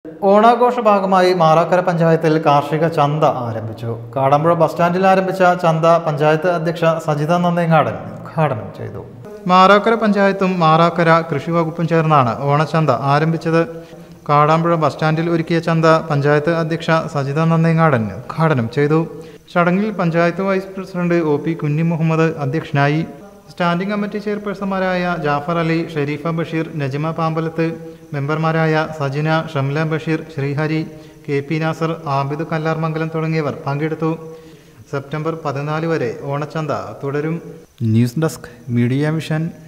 ഓണാഘോഷ ഭാഗമായി മാറാക്കര പഞ്ചായത്തിൽ കാർഷിക ചന്ത ആരംഭിച്ചു കാടമ്പുഴ ബസ് സ്റ്റാൻഡിൽ ആരംഭിച്ച ചന്ത പഞ്ചായത്ത് അധ്യക്ഷ സജിത നന്ദേങ്ങാടൻ ഉദ്ഘാടനം ചെയ്തു മാറാക്കര പഞ്ചായത്തും മാറാക്കര കൃഷി വകുപ്പും ചേർന്നാണ് ഓണച്ചന്ത ആരംഭിച്ചത് കാടാമ്പുഴ ബസ് സ്റ്റാൻഡിൽ ഒരുക്കിയ ചന്ത പഞ്ചായത്ത് അധ്യക്ഷ സജിത നന്ദേങ്ങാടൻ ഉദ്ഘാടനം ചെയ്തു ചടങ്ങിൽ panchayat vice president O P Kunhi Muhammad അധ്യക്ഷനായി സ്റ്റാൻഡിംഗ് കമ്മിറ്റി ചെയർപേഴ്സൺമാരായ ജാഫർ അലി ഷെരീഫ ബഷീർ നജിമ പാമ്പലത്ത് മെമ്പർമാരായ സജിന ഷംല ബഷീർ ശ്രീഹരി കെ പി നാസർ ആബിദ് കല്ലാർമംഗലം തുടങ്ങിയവർ പങ്കെടുത്തു സെപ്റ്റംബർ പതിനാല് വരെ ഓണച്ചന്ത തുടരും ന്യൂസ് ഡെസ്ക് മീഡിയ മിഷൻ